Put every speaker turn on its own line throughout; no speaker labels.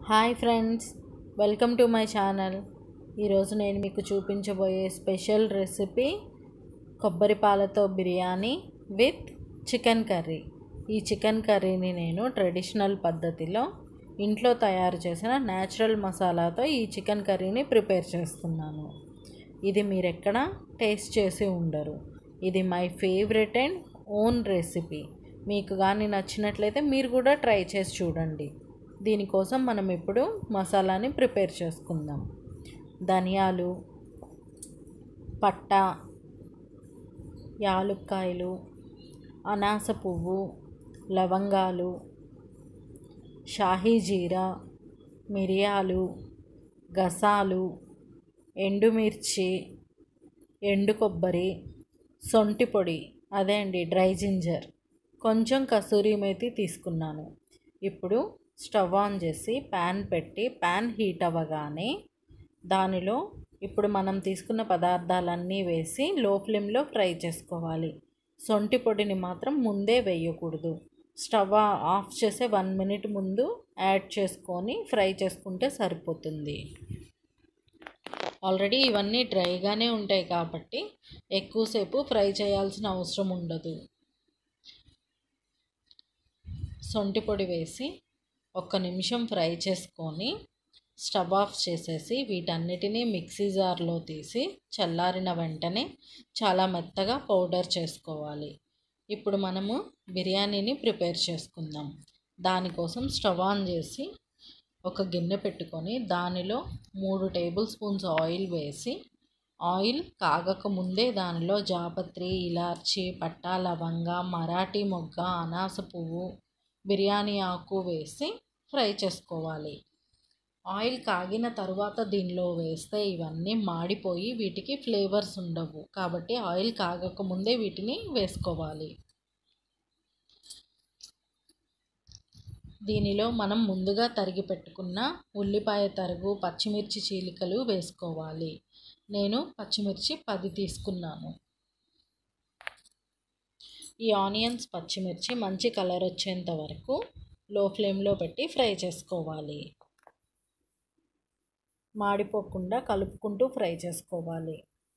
hi friends welcome to my channel ఈరోజు నేను మీకు చూపించబోయే స్పెషల్ రెసిపీ కొబ్బరి పాలతో బిర్యానీ విత్ చికెన్ కర్రీ ఈ చికెన్ కర్రీని నేను ట్రెడిషనల్ పద్ధతిలో ఇంట్లో తయారు చేసిన న్యాచురల్ మసాలాతో ఈ చికెన్ కర్రీని ప్రిపేర్ చేస్తున్నాను ఇది మీరు ఎక్కడ టేస్ట్ చేసి ఉండరు ఇది my favourite and own recipe మీకు కానీ నచ్చినట్లయితే మీరు కూడా ట్రై చేసి చూడండి దీనికోసం మనం ఇప్పుడు మసాలాని ప్రిపేర్ చేసుకుందాం ధనియాలు పట్ట యాలుక్కాయలు అనాస పువ్వు లవంగాలు షాహీ జీరా మిరియాలు గసాలు ఎండుమిర్చి ఎండు కొబ్బరి సొంటి పొడి అదే అండి డ్రై జింజర్ కొంచెం కసూరి మేతి తీసుకున్నాను ఇప్పుడు స్టవ్ ఆన్ చేసి ప్యాన్ పెట్టి ప్యాన్ హీట్ అవ్వగానే దానిలో ఇప్పుడు మనం తీసుకున్న పదార్థాలన్నీ వేసి లో ఫ్లేమ్లో ఫ్రై చేసుకోవాలి సొంటి పొడిని మాత్రం ముందే వేయకూడదు స్టవ్ ఆఫ్ చేసే వన్ మినిట్ ముందు యాడ్ చేసుకొని ఫ్రై చేసుకుంటే సరిపోతుంది ఆల్రెడీ ఇవన్నీ డ్రైగానే ఉంటాయి కాబట్టి ఎక్కువసేపు ఫ్రై చేయాల్సిన అవసరం ఉండదు సొంటి పొడి వేసి ఒక్క నిమిషం ఫ్రై చేసుకొని స్టవ్ ఆఫ్ చేసేసి వీటన్నిటినీ మిక్సీ జార్లో తీసి చల్లారిన వెంటనే చాలా మెత్తగా పౌడర్ చేసుకోవాలి ఇప్పుడు మనము బిర్యానీని ప్రిపేర్ చేసుకుందాం దానికోసం స్టవ్ ఆన్ చేసి ఒక గిన్నె పెట్టుకొని దానిలో మూడు టేబుల్ స్పూన్స్ ఆయిల్ వేసి ఆయిల్ కాగక ముందే దానిలో జాపత్రి ఇలాచి పట్టా లవంగ మరాఠీ మొగ్గ అనాస పువ్వు బిర్యానీ ఆకు వేసి ఫ్రై చేసుకోవాలి ఆయిల్ కాగిన తర్వాత దీనిలో వేస్తే ఇవన్నీ మాడిపోయి వీటికి ఫ్లేవర్స్ ఉండవు కాబట్టి ఆయిల్ కాగక ముందే వీటిని వేసుకోవాలి దీనిలో మనం ముందుగా తరిగి పెట్టుకున్న ఉల్లిపాయ తరుగు పచ్చిమిర్చి చీలికలు వేసుకోవాలి నేను పచ్చిమిర్చి పది తీసుకున్నాను ఈ ఆనియన్స్ పచ్చిమిర్చి మంచి కలర్ వచ్చేంత వరకు లో ఫ్లేమ్లో పెట్టి ఫ్రై చేసుకోవాలి మాడిపోకుండా కలుపుకుంటూ ఫ్రై చేసుకోవాలి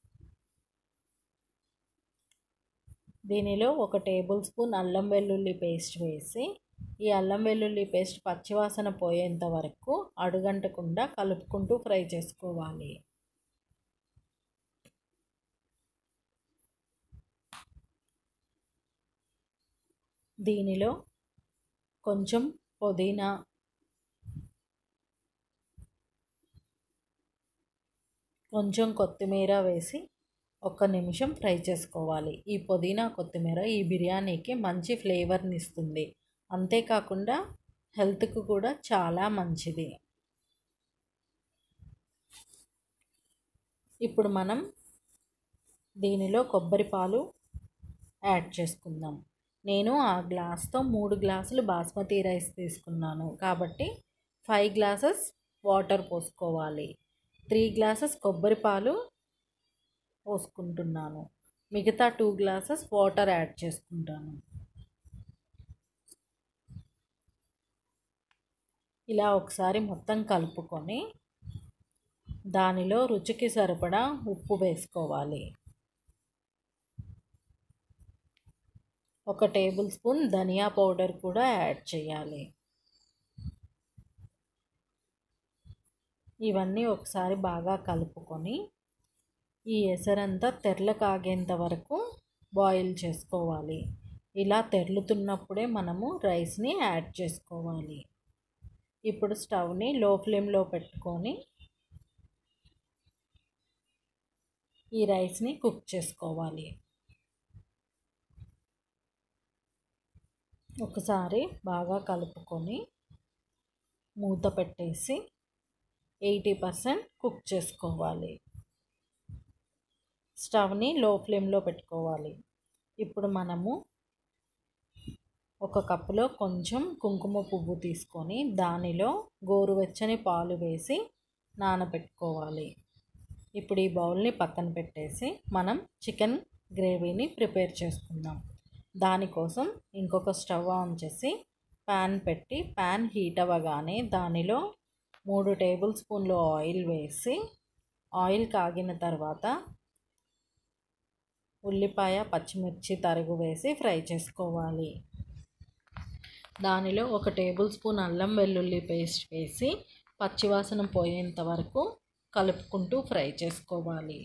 దీనిలో ఒక టేబుల్ స్పూన్ అల్లం వెల్లుల్లి పేస్ట్ వేసి ఈ అల్లం వెల్లుల్లి పేస్ట్ పచ్చివాసన పోయేంత వరకు అడుగంటకుండా కలుపుకుంటూ ఫ్రై చేసుకోవాలి దీనిలో కొంచెం పుదీనా కొంచెం కొత్తిమీర వేసి ఒక్క నిమిషం ఫ్రై చేసుకోవాలి ఈ పుదీనా కొత్తిమీర ఈ బిర్యానీకి మంచి ఫ్లేవర్ని ఇస్తుంది అంతేకాకుండా హెల్త్కు కూడా చాలా మంచిది ఇప్పుడు మనం దీనిలో కొబ్బరి పాలు యాడ్ చేసుకుందాం నేను ఆ గ్లాస్తో మూడు గ్లాసులు బాస్మతి రైస్ తీసుకున్నాను కాబట్టి ఫైవ్ గ్లాసెస్ వాటర్ పోసుకోవాలి త్రీ గ్లాసెస్ కొబ్బరి పాలు పోసుకుంటున్నాను మిగతా టూ గ్లాసెస్ వాటర్ యాడ్ చేసుకుంటాను ఇలా ఒకసారి మొత్తం కలుపుకొని దానిలో రుచికి సరిపడా ఉప్పు వేసుకోవాలి ఒక టేబుల్ స్పూన్ ధనియా పౌడర్ కూడా యాడ్ చేయాలి ఇవన్నీ ఒకసారి బాగా కలుపుకొని ఈ ఎసరంతా తెరల కాగేంత వరకు బాయిల్ చేసుకోవాలి ఇలా తెరలుతున్నప్పుడే మనము రైస్ని యాడ్ చేసుకోవాలి ఇప్పుడు స్టవ్ని లో ఫ్లేమ్లో పెట్టుకొని ఈ రైస్ని కుక్ చేసుకోవాలి ఒకసారి బాగా కలుపుకొని మూత పెట్టేసి ఎయిటీ పర్సెంట్ కుక్ చేసుకోవాలి స్టవ్ని లో ఫ్లేమ్లో పెట్టుకోవాలి ఇప్పుడు మనము ఒక కప్పులో కొంచెం కుంకుమ పువ్వు తీసుకొని దానిలో గోరువెచ్చని పాలు వేసి నానబెట్టుకోవాలి ఇప్పుడు ఈ బౌల్ని పక్కన పెట్టేసి మనం చికెన్ గ్రేవీని ప్రిపేర్ చేసుకుందాం దానికోసం ఇంకొక స్టవ్ ఆన్ చేసి ప్యాన్ పెట్టి ప్యాన్ హీట్ అవ్వగానే దానిలో మూడు టేబుల్ స్పూన్లు ఆయిల్ వేసి ఆయిల్ కాగిన తర్వాత ఉల్లిపాయ పచ్చిమిర్చి తరుగు వేసి ఫ్రై చేసుకోవాలి దానిలో ఒక టేబుల్ స్పూన్ అల్లం వెల్లుల్లి పేస్ట్ వేసి పచ్చివాసన పోయేంత వరకు కలుపుకుంటూ ఫ్రై చేసుకోవాలి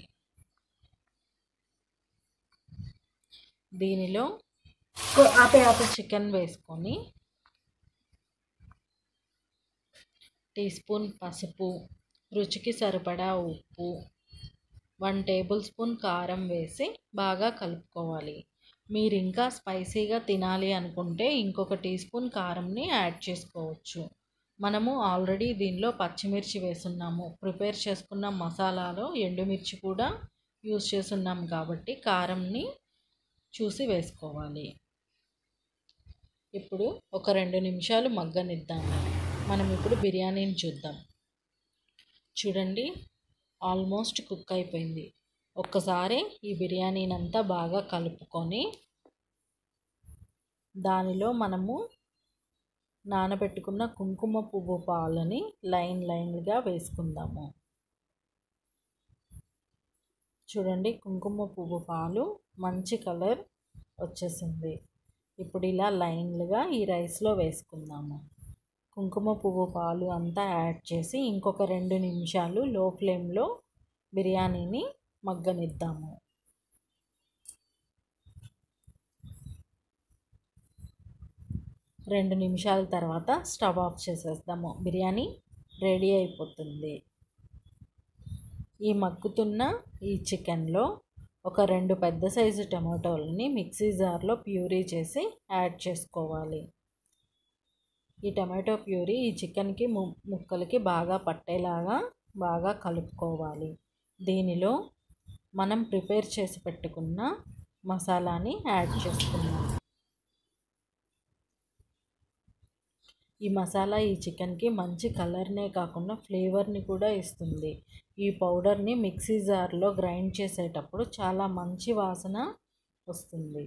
దీనిలో ఆపే ఆపే చికెన్ వేసుకొని టీ స్పూన్ పసుపు రుచికి సరిపడా ఉప్పు వన్ టేబుల్ స్పూన్ కారం వేసి బాగా కలుపుకోవాలి మీరు ఇంకా స్పైసీగా తినాలి అనుకుంటే ఇంకొక టీ స్పూన్ కారంని యాడ్ చేసుకోవచ్చు మనము ఆల్రెడీ దీనిలో పచ్చిమిర్చి వేసున్నాము ప్రిపేర్ చేసుకున్న మసాలాలో ఎండుమిర్చి కూడా యూస్ చేస్తున్నాం కాబట్టి కారంని చూసి వేసుకోవాలి ఇప్పుడు ఒక రెండు నిమిషాలు మగ్గనిద్దాము మనం ఇప్పుడు బిర్యానీని చూద్దాం చూడండి ఆల్మోస్ట్ కుక్ అయిపోయింది ఒక్కసారి ఈ బిర్యానీని అంతా బాగా కలుపుకొని దానిలో మనము నానబెట్టుకున్న కుంకుమ పువ్వు పాలని లైన్ లైన్గా వేసుకుందాము చూడండి కుంకుమ పువ్వు పాలు మంచి కలర్ వచ్చేసింది ఇప్పుడు ఇలా లైన్లుగా ఈ రైస్లో వేసుకుందాము కుంకుమ పువ్వు పాలు అంతా యాడ్ చేసి ఇంకొక రెండు నిమిషాలు లో ఫ్లేమ్లో బిర్యానీని మగ్గనిద్దాము రెండు నిమిషాల తర్వాత స్టవ్ ఆఫ్ చేసేద్దాము బిర్యానీ రెడీ అయిపోతుంది ఈ మగ్గుతున్న ఈ చికెన్లో ఒక రెండు పెద్ద సైజు టమాటోలని మిక్సీ జార్లో ప్యూరీ చేసి యాడ్ చేసుకోవాలి ఈ టమాటో ప్యూరీ ఈ చికెన్కి ము ముక్కలకి బాగా పట్టేలాగా బాగా కలుపుకోవాలి దీనిలో మనం ప్రిపేర్ చేసి పెట్టుకున్న మసాలాని యాడ్ చేసుకున్నాం ఈ మసాలా ఈ చికెన్కి మంచి కలర్నే కాకుండా ఫ్లేవర్ని కూడా ఇస్తుంది ఈ పౌడర్ని మిక్సీ జార్లో గ్రైండ్ చేసేటప్పుడు చాలా మంచి వాసన వస్తుంది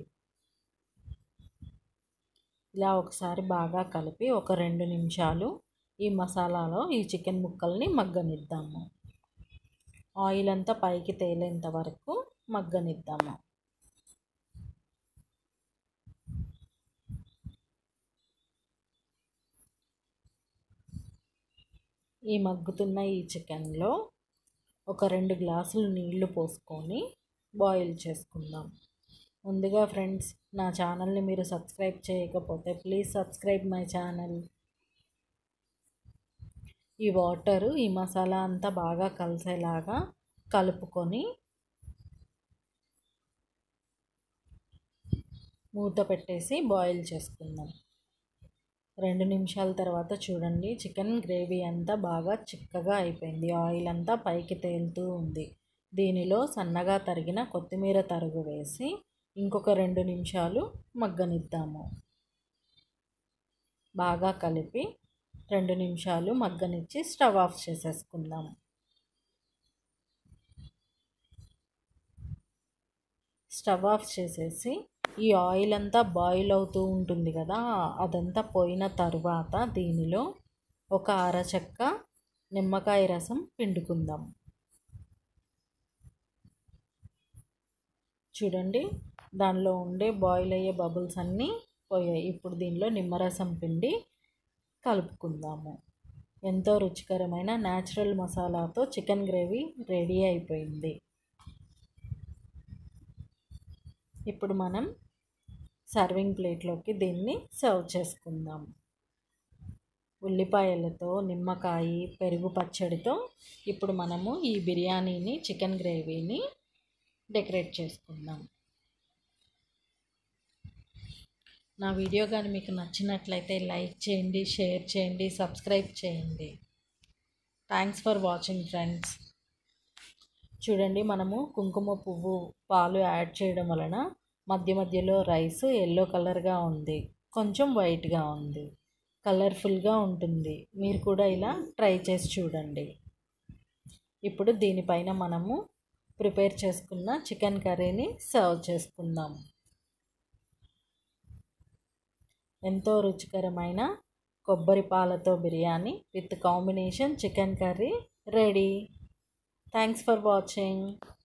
ఇలా ఒకసారి బాగా కలిపి ఒక రెండు నిమిషాలు ఈ మసాలాలో ఈ చికెన్ ముక్కల్ని మగ్గనిద్దాము ఆయిల్ అంతా పైకి తేలేంత వరకు మగ్గనిద్దాము ఈ మగ్గుతున్న ఈ చికెన్లో ఒక రెండు గ్లాసులు నీళ్లు పోసుకొని బాయిల్ చేసుకుందాం ముందుగా ఫ్రెండ్స్ నా ఛానల్ని మీరు సబ్స్క్రైబ్ చేయకపోతే ప్లీజ్ సబ్స్క్రైబ్ మై ఛానల్ ఈ వాటరు ఈ మసాలా అంతా బాగా కలిసేలాగా కలుపుకొని మూత పెట్టేసి బాయిల్ చేసుకుందాం రెండు నిమిషాల తర్వాత చూడండి చికెన్ గ్రేవీ అంతా బాగా చిక్కగా అయిపోయింది ఆయిల్ అంతా పైకి తేలుతూ ఉంది దీనిలో సన్నగా తరిగిన కొత్తిమీర తరుగు వేసి ఇంకొక రెండు నిమిషాలు మగ్గనిద్దాము బాగా కలిపి రెండు నిమిషాలు మగ్గనిచ్చి స్టవ్ ఆఫ్ చేసేసుకుందాం స్టవ్ ఆఫ్ చేసేసి ఈ ఆయిల్ అంతా బాయిల్ అవుతూ ఉంటుంది కదా అదంతా పోయిన తర్వాత దీనిలో ఒక అరచక్క నిమ్మకాయ రసం పిండుకుందాం చూడండి దానిలో ఉండే బాయిల్ అయ్యే బబుల్స్ అన్నీ పోయాయి ఇప్పుడు దీనిలో నిమ్మరసం పిండి కలుపుకుందాము ఎంతో రుచికరమైన న్యాచురల్ మసాలాతో చికెన్ గ్రేవీ రెడీ అయిపోయింది ఇప్పుడు మనం సర్వింగ్ ప్లేట్లోకి దీన్ని సర్వ్ చేసుకుందాం ఉల్లిపాయలతో నిమ్మకాయ పెరుగు పచ్చడితో ఇప్పుడు మనము ఈ బిర్యానీని చికెన్ గ్రేవీని డెకరేట్ చేసుకుందాం నా వీడియో కానీ మీకు నచ్చినట్లయితే లైక్ చేయండి షేర్ చేయండి సబ్స్క్రైబ్ చేయండి థ్యాంక్స్ ఫర్ వాచింగ్ ఫ్రెండ్స్ చూడండి మనము కుంకుమ పువ్వు పాలు యాడ్ చేయడం వలన మధ్య మధ్యలో రైస్ ఎల్లో కలర్గా ఉంది కొంచెం వైట్గా ఉంది కలర్ఫుల్గా ఉంటుంది మీరు కూడా ఇలా ట్రై చేసి చూడండి ఇప్పుడు దీనిపైన మనము ప్రిపేర్ చేసుకున్న చికెన్ కర్రీని సర్వ్ చేసుకుందాం ఎంతో రుచికరమైన కొబ్బరి పాలతో biryani with combination chicken curry ready thanks for watching